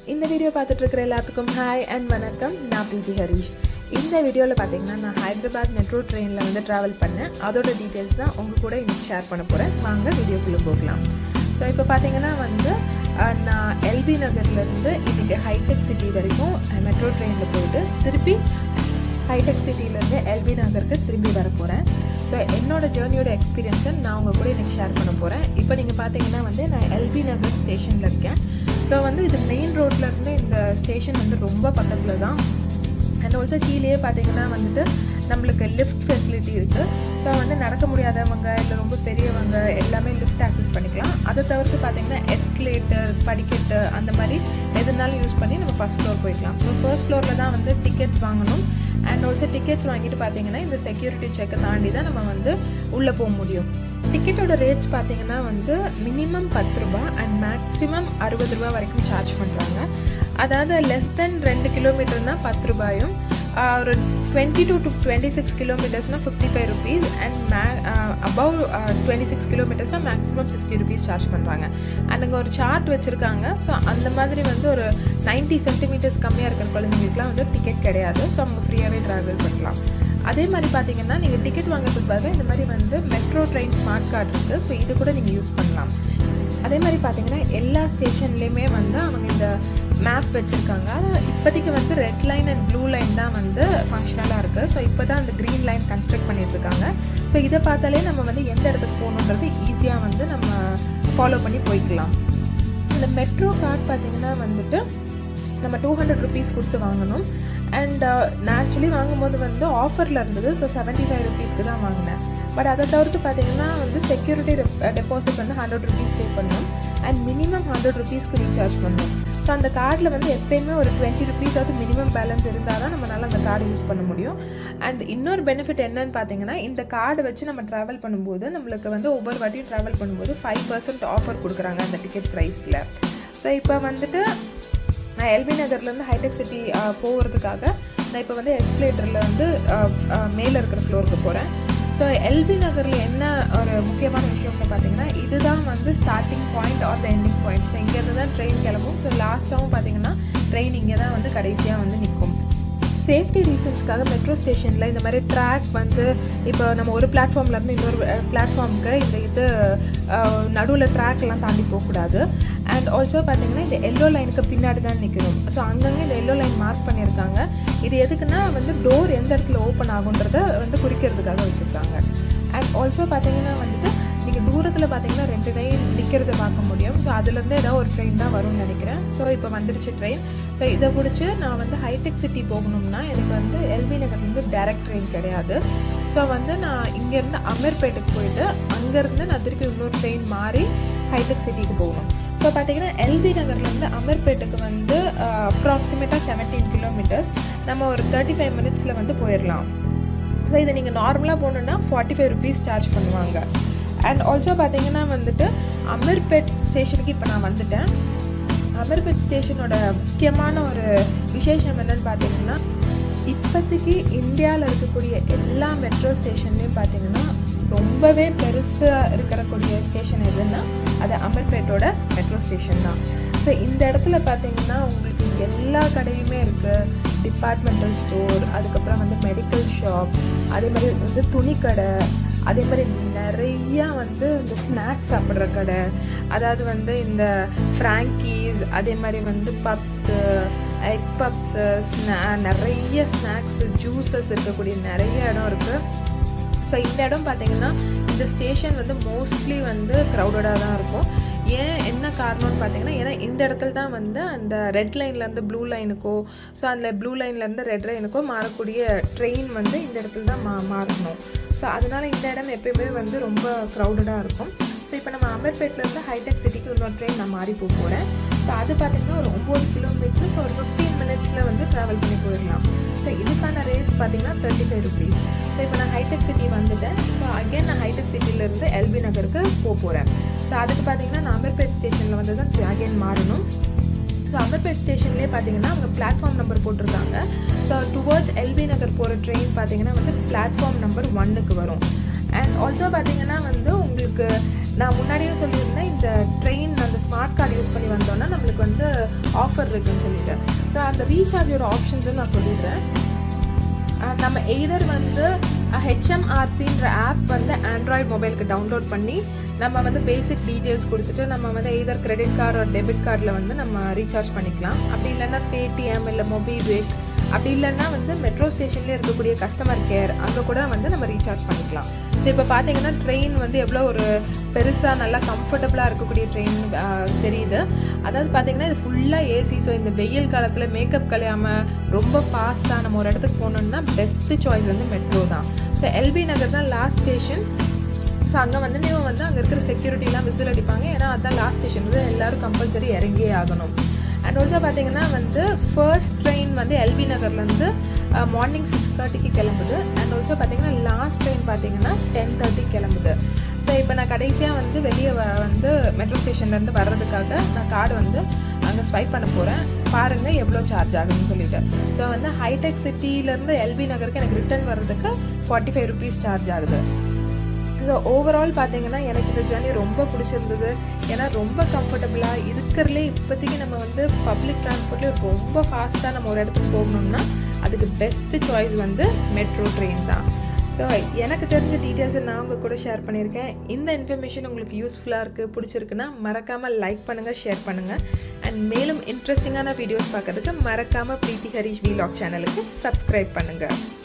இந்த வீடியோ பார்த்துட்டு இருக்கிற எல்லாத்துக்கும் ஹாய் அண்ட் வணக்கம் நான் பிரீத்தி ஹரீஷ் இந்த வீடியோவில் பார்த்தீங்கன்னா நான் ஹைதராபாத் மெட்ரோ ட்ரெயினில் வந்து ட்ராவல் பண்ணேன் அதோட டீட்டெயில்ஸ் தான் உங்கள் கூட இன்னைக்கு ஷேர் பண்ண போகிறேன் வாங்க வீடியோக்குள்ளே போகலாம் ஸோ இப்போ பார்த்தீங்கன்னா வந்து அஹ், நான் எல்பி நகர்லேருந்து இன்றைக்கி ஹைடெக் சிட்டி வரைக்கும் மெட்ரோ ட்ரெயினில் போயிட்டு திருப்பி ஹைடெக் சிட்டிலேருந்து எல்பி நகருக்கு திரும்பி வர போகிறேன் ஸோ என்னோட ஜேர்னியோட எக்ஸ்பீரியன்ஸை நான் உங்கள் கூட எனக்கு ஷேர் பண்ண போகிறேன் இப்போ நீங்கள் பார்த்தீங்கன்னா வந்து நான் எல்பி நகர் ஸ்டேஷனில் இருக்கேன் ஸோ வந்து இது மெயின் ரோட்லேருந்து இந்த ஸ்டேஷன் வந்து ரொம்ப பக்கத்தில் தான் அண்ட் ஆல்சோ கீழேயே பார்த்தீங்கன்னா வந்துட்டு நம்மளுக்கு லிஃப்ட் ஃபெசிலிட்டி இருக்குது ஸோ வந்து நடக்க முடியாதவங்க இல்லை ரொம்ப பெரியவங்க எல்லாமே லிஃப்ட் ஆக்சஸ் பண்ணிக்கலாம் அதை தவிர்த்து பார்த்தீங்கன்னா எஸ்கலேட்டர் படிக்கட்டு அந்த மாதிரி எதுனாலும் யூஸ் பண்ணி நம்ம ஃபஸ்ட் ஃப்ளோர் போய்க்கலாம் ஸோ ஃபர்ஸ்ட் ஃப்ளோரில் தான் வந்து டிக்கெட்ஸ் வாங்கணும் அண்ட் ஆல்சோ டிக்கெட்ஸ் வாங்கிட்டு பார்த்தீங்கன்னா இந்த செக்யூரிட்டி செக்கை தாண்டி தான் நம்ம வந்து உள்ளே போக முடியும் டிக்கெட்டோட ரேட்ஸ் பார்த்தீங்கன்னா வந்து மினிமம் பத்து ரூபா அண்ட் மேக்ஸிமம் அறுபது ரூபா வரைக்கும் சார்ஜ் பண்ணுறாங்க அதாவது லெஸ் தென் ரெண்டு கிலோமீட்டர்னால் பத்து ரூபாயும் ஆஹ் ஒரு twenty two to twenty six கிலோமீட்டர்ஸ்னால் fifty five rupees and may above twenty six கிலோமீட்டர்ஸ்னால் மேக்ஸிமம் சிக்ஸ்டி ருபீஸ் சார்ஜ் பண்ணுறாங்க அண்ட் அங்கே ஒரு சார்ட் வச்சுருக்காங்க ஸோ அந்த மாதிரி வந்து ஒரு 90 சென்டிமீட்டர்ஸ் கம்மியாக இருக்கிற குழந்தைங்களுக்குலாம் வந்து டிக்கெட் கிடையாது ஸோ அவங்க ஃப்ரீயாகவே ட்ராவல் பண்ணலாம் அதே மாதிரி பார்த்தீங்கன்னா நீங்கள் டிக்கெட் வாங்குறதுக்கு பதிலாக இந்த மாதிரி வந்து மெட்ரோ ட்ரெயின் ஸ்மார்ட் கார்டு இருக்குது ஸோ இது கூட நீங்கள் யூஸ் பண்ணலாம் அதே மாதிரி பார்த்தீங்கன்னா எல்லா ஸ்டேஷன்லேயுமே வந்து அவங்க இந்த மேப் வச்சுருக்காங்க ஆனால் இப்போதைக்கு வந்து red line and blue line தான் வந்து ஃபங்க்ஷனலாக இருக்குது ஸோ இப்போ தான் அந்த க்ரீன் லைன் கன்ஸ்ட்ரக்ட் பண்ணிகிட்ருக்காங்க ஸோ இதை பார்த்தாலே நம்ம வந்து எந்த இடத்துக்கு போகணுன்றது ஈஸியாக வந்து நம்ம ஃபாலோ பண்ணி போய்க்கலாம் இந்த மெட்ரோ கார்டு பார்த்தீங்கன்னா வந்துட்டு நம்ம டூ ஹண்ட்ரட் ருபீஸ் கொடுத்து வாங்கணும் அண்ட் நான் ஆக்சுவலி வாங்கும்போது வந்து ஆஃபரில் இருந்தது ஸோ செவன்ட்டி ஃபைவ் ருபீஸ்க்கு தான் வாங்கினேன் பட் அதை தவிர்த்து பார்த்தீங்கன்னா வந்து செக்யூரிட்டி டெபாசிட் வந்து ஹண்ட்ரட் ருபீஸ் பே பண்ணணும் அண்ட் மினிமம் ஹண்ட்ரட் ருபீஸ்க்கு ரீசார்ஜ் பண்ணணும் ஸோ அந்த கார்டில் வந்து எப்பயுமே ஒரு டுவெண்ட்டி ருபீஸாவது மினிமம் பேலன்ஸ் இருந்தால் தான் நம்மளால் அந்த கார்டு யூஸ் பண்ண முடியும் அண்ட் இன்னொரு பெனிஃபிட் என்னன்னு பார்த்தீங்கன்னா இந்த கார்டை வச்சு நம்ம ட்ராவல் பண்ணும்போது நம்மளுக்கு வந்து ஒவ்வொரு வாட்டியும் ட்ராவல் பண்ணும்போது ஃபைவ் பர்சன்ட் ஆஃபர் கொடுக்குறாங்க அந்த டிக்கெட் ப்ரைஸில் ஸோ இப்போ வந்துட்டு நான் எல்பி நகர்லேருந்து ஹைடெக் சிட்டி போகிறதுக்காக நான் இப்போ வந்து எஸ்கலேட்டரில் வந்து மேலே இருக்கிற ஃப்ளோருக்கு போகிறேன் ஸோ எல்பி நகரில் என்ன ஒரு முக்கியமான விஷயம்னு பார்த்தீங்கன்னா இதுதான் வந்து starting point or the ending point so இங்கேருந்து தான் ட்ரெயின் கிளம்பும் ஸோ லாஸ்ட்டாகவும் பார்த்தீங்கன்னா ட்ரெயின் இங்கே தான் வந்து கடைசியாக வந்து நிற்கும் சேஃப்டி ரீசன்ஸ்க்காக மெட்ரோ ஸ்டேஷனில் இந்த மாதிரி ட்ராக் வந்து இப்போ நம்ம ஒரு பிளாட்ஃபார்ம்லேருந்து இன்னொரு பிளாட்ஃபார்முக்கு இந்த இது நடுவில் ட்ராக்லாம் தாண்டி போகக்கூடாது அண்ட் ஆல்சோ பார்த்தீங்கன்னா இந்த எல்லோ லைனுக்கு பின்னாடி தான் நிற்கணும் ஸோ அங்கங்கே இந்த எல்லோ லைன் மார்க் பண்ணியிருக்காங்க இது எதுக்குன்னா வந்து டோர் எந்த இடத்துல ஓப்பன் ஆகுன்றத வந்து குறிக்கிறதுக்காக வச்சுருக்காங்க அண்ட் ஆல்சோ பார்த்தீங்கன்னா வந்துட்டு நீங்கள் தூரத்தில் பார்த்தீங்கன்னா ரெண்டு ட்ரெயின் நிற்கிறத பார்க்க முடியும் ஸோ அதுலேருந்து ஏதாவது ஒரு ட்ரெயின் தான் வரும்னு நினைக்கிறேன் ஸோ இப்போ வந்துடுச்சு ட்ரெயின் ஸோ இதை பிடிச்சி நான் வந்து ஹைடெக் சிட்டி போகணும்னா எனக்கு வந்து எல்பி நகர்லேருந்து டேரக்ட் ட்ரெயின் கிடையாது ஸோ வந்து நான் இங்கேருந்து அமீர்பேட்டுக்கு போயிட்டு அங்கேருந்து நான் திருப்பி இன்னொரு ட்ரெயின் மாறி ஹைடெக் சிட்டிக்கு போகணும் ஸோ பார்த்தீங்கன்னா எல்பி நகர்லேருந்து அமீர்பேட்டுக்கு வந்து அப்ராக்சிமேட்டாக செவன்டீன் கிலோமீட்டர்ஸ் நம்ம ஒரு தேர்ட்டி ஃபைவ் மினிட்ஸில் வந்து போயிடலாம் ஸோ இதை நீங்கள் நார்மலாக போகணுன்னா ஃபார்ட்டி ஃபைவ் ருபீஸ் சார்ஜ் பண்ணுவாங்க அண்ட் ஆல்சோ பார்த்தீங்கன்னா வந்துட்டு அமீர்பேட் ஸ்டேஷனுக்கு இப்போ நான் வந்துட்டேன் அமீர்பேட் ஸ்டேஷனோட முக்கியமான ஒரு விசேஷம் என்னன்னு பார்த்தீங்கன்னா இப்போதைக்கு இந்தியாவில் இருக்கக்கூடிய எல்லா மெட்ரோ ஸ்டேஷன்லேயும் பார்த்தீங்கன்னா ரொம்பவே பெருசாக இருக்கக்கூடிய ஸ்டேஷன் எதுன்னா அது அமர்பேட்டோட மெட்ரோ ஸ்டேஷன் தான் ஸோ இந்த இடத்துல பார்த்தீங்கன்னா உங்களுக்கு எல்லா கடையுமே இருக்குது டிபார்ட்மெண்டல் ஸ்டோர் அதுக்கப்புறம் வந்து மெடிக்கல் ஷாப் அதே மாதிரி வந்து துணிக்கடை அதே மாதிரி நிறையா வந்து இந்த ஸ்நாக்ஸ் சாப்பிட்ற கடை அதாவது வந்து இந்த ஃப்ராங்கீஸ் அதே மாதிரி வந்து பப்ஸு எக் பப்ஸு ஸ்நா நிறைய ஸ்நாக்ஸு ஜூஸஸ் இருக்கக்கூடிய நிறைய இடம் இருக்குது ஸோ இந்த இடம் பார்த்தீங்கன்னா இந்த ஸ்டேஷன் வந்து மோஸ்ட்லி வந்து க்ரௌடடாக தான் இருக்கும் ஏன் என்ன காரணம்னு பார்த்தீங்கன்னா ஏன்னா இந்த இடத்துல தான் வந்து அந்த ரெட் லைன்லேருந்து ப்ளூ லைனுக்கோ ஸோ அந்த ப்ளூ லைன்லேருந்து ரெட் லைனுக்கோ மாறக்கூடிய ட்ரெயின் வந்து இந்த இடத்துல தான் மா மாறணும் ஸோ அதனால் இந்த இடம் எப்பயுமே வந்து ரொம்ப க்ரௌடடாக இருக்கும் ஸோ இப்போ நம்ம அமர்பேட்லேருந்து ஹைடெக் சிட்டிக்கு இன்னொரு ட்ரெயின் நான் மாறி போக போகிறேன் ஸோ அது பார்த்திங்கன்னா ஒரு ஒம்பது கிலோமீட்டர் ஸோ ஒரு ஃபிஃப்டீன் மினிட்ஸில் வந்து ட்ராவல் பண்ணி போயிடலாம் ஸோ இதுக்கான ரேட்ஸ் பார்த்தீங்கன்னா தேர்ட்டி ஃபைவ் ருபீஸ் ஸோ இப்போ நான் ஹைடெக் சிட்டி வந்துட்டேன் ஸோ அகைன் நான் ஹைடெக் சிட்டிலேருந்து எல்பி நகருக்கு போக போகிறேன் ஸோ அதுக்கு பார்த்தீங்கன்னா நான் அமர்பேட் ஸ்டேஷனில் வந்து தான் அகைன் மாறணும் ஸோ அமர்பேட் ஸ்டேஷன்லேயே பார்த்தீங்கன்னா அவங்க பிளாட்ஃபார்ம் நம்பர் போட்டிருக்காங்க ஸோ டுவர்ட்ஸ் எல்பி நகர் போகிற ட்ரெயின் பார்த்தீங்கன்னா வந்து பிளாட்ஃபார்ம் நம்பர் ஒன்னுக்கு வரும் அண்ட் ஆல்சோ பார்த்தீங்கன்னா வந்து உங்களுக்கு நான் முன்னாடியே சொல்லியிருந்தேன் இந்த ட்ரெயின் அந்த ஸ்மார்ட் கார்டு யூஸ் பண்ணி வந்தோன்னா நம்மளுக்கு வந்து ஆஃபர் இருக்குன்னு சொல்லிட்டு ஸோ அந்த ரீசார்ஜோட ஆப்ஷன்ஸும் நான் சொல்லிடுறேன் அஹ் நம்ம எய்தர் வந்து ஹெச்எம்ஆர்சின்ற ஆப் வந்து ஆண்ட்ராய்ட் மொபைலுக்கு டவுன்லோட் பண்ணி நம்ம வந்து பேசிக் டீட்டெயில்ஸ் கொடுத்துட்டு நம்ம வந்து எய்தர் கிரெடிட் கார்டு ஒரு டெபிட் கார்டில் வந்து நம்ம ரீசார்ஜ் பண்ணிக்கலாம் அப்படி இல்லைன்னா பேடிஎம் இல்லை மொபிவிக் அப்படி இல்லைன்னா வந்து மெட்ரோ ஸ்டேஷன்லேயே இருக்கக்கூடிய கஸ்டமர் கேர் அங்கே கூட வந்து நம்ம ரீசார்ஜ் பண்ணிக்கலாம் ஸோ இப்போ பார்த்தீங்கன்னா ட்ரெயின் வந்து எவ்வளோ ஒரு பெருசாக நல்லா கம்ஃபர்டபுளாக இருக்கக்கூடிய ட்ரெயின் தெரியுது அதாவது பார்த்தீங்கன்னா இது ஃபுல்லாக ஏசி ஸோ இந்த வெயில் காலத்தில் மேக்கப் கலையாமல் ரொம்ப ஃபாஸ்ட்டாக நம்ம ஒரு இடத்துக்கு போகணுன்னா பெஸ்ட்டு சாய்ஸ் வந்து மெட்ரோ தான் ஸோ எல்பி நகர் தான் லாஸ்ட் ஸ்டேஷன் ஸோ அங்கே வந்து நீங்கள் வந்து அங்கே இருக்கிற செக்யூரிட்டிலாம் விசில் அடிப்பாங்க ஏன்னா அதுதான் லாஸ்ட் ஸ்டேஷன் வந்து எல்லோரும் கம்பல்சரி இறங்கியே ஆகணும் அண்ட் ஆல்சோ பார்த்தீங்கன்னா வந்து ஃபர்ஸ்ட் ட்ரெயின் வந்து எல்பி நகர்லேருந்து மார்னிங் சிக்ஸ் தேர்ட்டிக்கு கிளம்புது அண்ட் ஆல்சோ பார்த்தீங்கன்னா லாஸ்ட் ட்ரெயின் பார்த்தீங்கன்னா டென் தேர்ட்டி கிளம்புது ஸோ இப்போ நான் கடைசியாக வந்து வெளியே வ வந்து மெட்ரோ ஸ்டேஷன்லேருந்து வர்றதுக்காக நான் கார்டு வந்து அங்கே ஸ்வைப் பண்ண போகிறேன் பாருங்கள் எவ்வளோ சார்ஜ் ஆகுதுன்னு சொல்லிட்டு ஸோ வந்து ஹைடெக் சிட்டிலேருந்து எல்பி நகருக்கு எனக்கு ரிட்டர்ன் வர்றதுக்கு ஃபார்ட்டி ஃபைவ் ருபீஸ் சார்ஜ் ஆகுது ஸோ ஓவரால் பார்த்தீங்கன்னா எனக்கு இந்த ஜேர்னி ரொம்ப பிடிச்சிருந்தது ஏன்னா ரொம்ப கம்ஃபர்டபுளாக இருக்கிறதுலே இப்போதைக்கு நம்ம வந்து பப்ளிக் டிரான்ஸ்போர்ட்லேயே ரொம்ப ஃபாஸ்ட்டாக நம்ம ஒரு இடத்துக்கு போகணும்னா அதுக்கு பெஸ்ட்டு சாய்ஸ் வந்து மெட்ரோ ட்ரெயின் தான் ஸோ எனக்கு தெரிஞ்ச டீட்டெயில்ஸை நான் உங்கள் கூட ஷேர் பண்ணியிருக்கேன் இந்த இன்ஃபர்மேஷன் உங்களுக்கு யூஸ்ஃபுல்லாக இருக்குது பிடிச்சிருக்குன்னா மறக்காமல் லைக் பண்ணுங்கள் ஷேர் பண்ணுங்கள் அண்ட் மேலும் இன்ட்ரெஸ்டிங்கான வீடியோஸ் பார்க்கறதுக்கு மறக்காமல் ப்ரீத்தி ஹரிஷ் வீலாக் சேனலுக்கு சப்ஸ்கிரைப் பண்ணுங்கள்